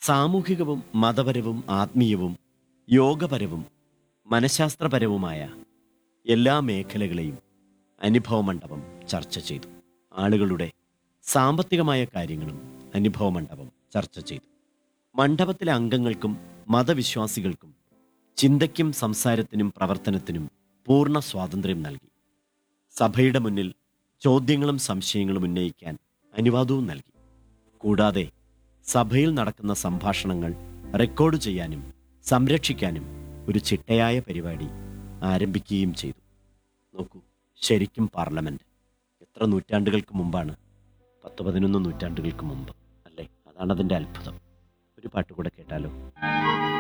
സാമൂഹികവും മതപരവും ആത്മീയവും യോഗപരവും മനഃശാസ്ത്രപരവുമായ എല്ലാ മേഖലകളെയും അനുഭവ മണ്ഡപം ചർച്ച ചെയ്തു ആളുകളുടെ സാമ്പത്തികമായ കാര്യങ്ങളും അനുഭവ മണ്ഡപം ചർച്ച ചെയ്തു മണ്ഡപത്തിലെ അംഗങ്ങൾക്കും മതവിശ്വാസികൾക്കും ചിന്തയ്ക്കും സംസാരത്തിനും പ്രവർത്തനത്തിനും പൂർണ്ണ സ്വാതന്ത്ര്യം നൽകി സഭയുടെ മുന്നിൽ ചോദ്യങ്ങളും സംശയങ്ങളും ഉന്നയിക്കാൻ അനുവാദവും നൽകി കൂടാതെ സഭയിൽ നടക്കുന്ന സംഭാഷണങ്ങൾ റെക്കോർഡ് ചെയ്യാനും സംരക്ഷിക്കാനും ഒരു ചിട്ടയായ പരിപാടി ആരംഭിക്കുകയും ചെയ്തു നോക്കൂ ശരിക്കും പാർലമെന്റ് എത്ര നൂറ്റാണ്ടുകൾക്ക് മുമ്പാണ് പത്ത് പതിനൊന്ന് നൂറ്റാണ്ടുകൾക്ക് മുമ്പ് അല്ലേ അതാണ് അതിൻ്റെ അത്ഭുതം ഒരു പാട്ട് കൂടെ കേട്ടാലോ